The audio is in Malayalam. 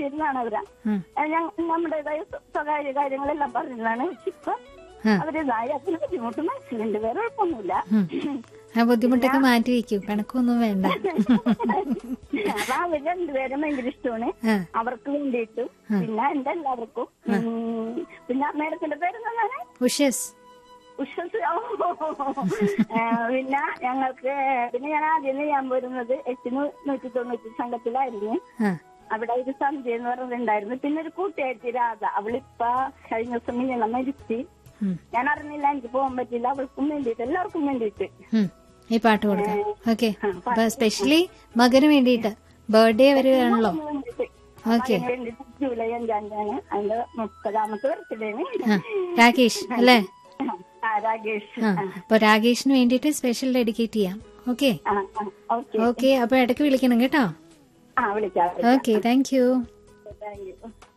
സംസാരിച്ചിരുന്നാണ് അവരാ ഉം. ഏ, ഞങ്ങ നമ്മുടേതായ സ്വ- സ്വകാര്യ കാര്യങ്ങളെല്ലാം പറഞ്ഞതാണ് പക്ഷെ ഇപ്പൊ ആ. അവരുടേതായ അതിന് ബുദ്ധിമുട്ട് മനസ്സിലുണ്ട് വേറെ കുഴപ്പമൊന്നുമില്ല ആ ബുദ്ധിമുട്ടൊക്കെ മാറ്റി വെക്കൂ കണക്കൊന്നും വേണ്ട അപ്പൊ അവര് രണ്ടുപേരും ഭയങ്കര ഇഷ്ടമാണ് ആ. അവർക്ക് വേണ്ടിയിട്ടും പിന്നെ എന്റെ എല്ലാവർക്കും ഉം, പിന്നെ മേഡത്തിന്റെ പേരെന്താണ് ഉഷസ് ഉഷസ് ഓ. ഏ, പിന്നെ ഞങ്ങൾക്ക് പിന്നെ ഞാൻ ആദ്യം ചെയ്യാൻ പോരുന്നത് എട്ട് നൂറ്റി തൊണ്ണൂറ്റി സംഘത്തിലായിരുന്നു ആ അവിടെ ഒരു സന്ധ്യ എന്ന് പറഞ്ഞിട്ടുണ്ടായിരുന്നു പിന്നെ ഒരു കൂട്ടുകാരി രാധ അവളിപ്പ കഴിഞ്ഞ ദിവസം മിനിഞ്ഞ മരിച്ച് ഉം. ഞാൻ അറിഞ്ഞില്ല എനിക്ക് പോകാൻ പറ്റില്ല അവൾക്കും വേണ്ടിയിട്ട് എല്ലാവർക്കും വേണ്ടിയിട്ട് ഉം. ഈ പാട്ട് കൊടുക്കാം ഓക്കെ അപ്പൊ സ്പെഷ്യലി മകന് വേണ്ടിയിട്ട് ബർത്ത്ഡേ വരികയാണല്ലോ അതിന് വേണ്ടിയിട്ട് ഓക്കെ അതിന് വേണ്ടിയിട്ട് ജൂലൈ അഞ്ചാം തീയതിയാണ് അതിന്റെ മുപ്പതാമത്തെ ബർത്ത്ഡേന് ആ രാകേഷ് അല്ലേ ആ രാകേഷ് ആ അപ്പൊ രാകേഷിന് വേണ്ടിയിട്ട് സ്പെഷ്യൽ ഡെഡിക്കേറ്റ് ചെയ്യാം ഓക്കെ ആ ഓക്കെ ഓക്കെ അപ്പൊ ഇടയ്ക്ക് വിളിക്കണം കേട്ടോ ആ വിളിക്കാം okay thank you thank U